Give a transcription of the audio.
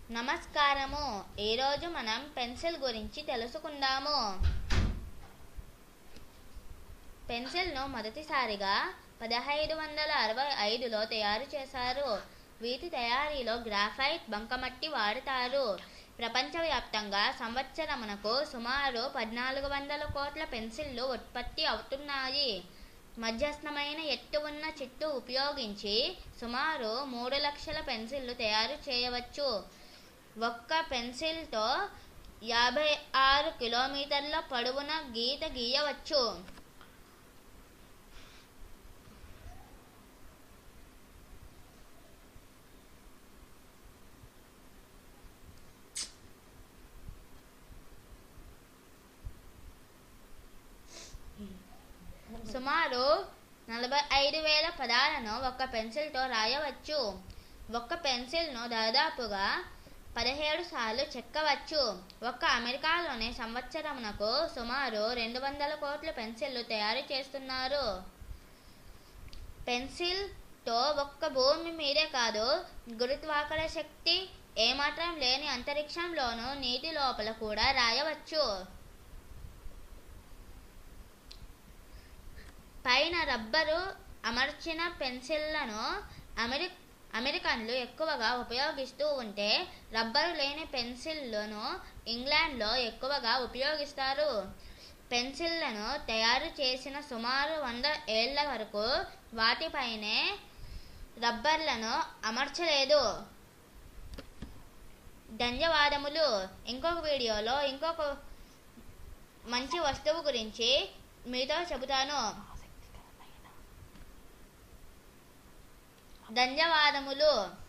నమస్కారము ఈరోజు మనం పెన్సిల్ గురించి తెలుసుకుందాము పెన్సిల్ను మొదటిసారిగా పదహైదు వందల అరవై ఐదులో తయారు చేశారు వీటి తయారీలో గ్రాఫైట్ బంకమట్టి వాడతారు ప్రపంచవ్యాప్తంగా సంవత్సరమునకు సుమారు పద్నాలుగు వందల కోట్ల పెన్సిళ్ళు ఉత్పత్తి అవుతున్నాయి మధ్యస్థమైన ఎత్తు ఉన్న చిట్టు ఉపయోగించి సుమారు మూడు లక్షల పెన్సిళ్ళు తయారు చేయవచ్చు ఒక్క పెన్సిల్తో యాభై ఆరు కిలోమీటర్ల పొడవున గీత గీయవచ్చు సుమారు నలభై ఐదు వేల పదాలను ఒక పెన్సిల్తో రాయవచ్చు ఒక పెన్సిల్ను దాదాపుగా పదిహేడు సార్లు చెక్కవచ్చు ఒక్క అమెరికాలోనే సంవత్సరమునకు సుమారు రెండు వందల కోట్ల పెన్సిళ్ళు తయారు చేస్తున్నారు పెన్సిల్తో ఒక్క భూమి మీదే కాదు గురుత్వాకర్షణ శక్తి ఏమాత్రం లేని అంతరిక్షంలోనూ నీటి లోపల కూడా రాయవచ్చు పైన రబ్బరు అమర్చిన పెన్సిళ్లను అమెరి అమెరికన్లు ఎక్కువగా ఉపయోగిస్తూ ఉంటే రబ్బరు లేని పెన్సిళ్లను ఇంగ్లాండ్లో ఎక్కువగా ఉపయోగిస్తారు పెన్సిళ్లను తయారు చేసిన సుమారు వంద ఏళ్ల వరకు వాటిపైనే రబ్బర్లను అమర్చలేదు ధన్యవాదములు ఇంకొక వీడియోలో ఇంకొక మంచి వస్తువు గురించి మీతో చెబుతాను ధన్యవాదములు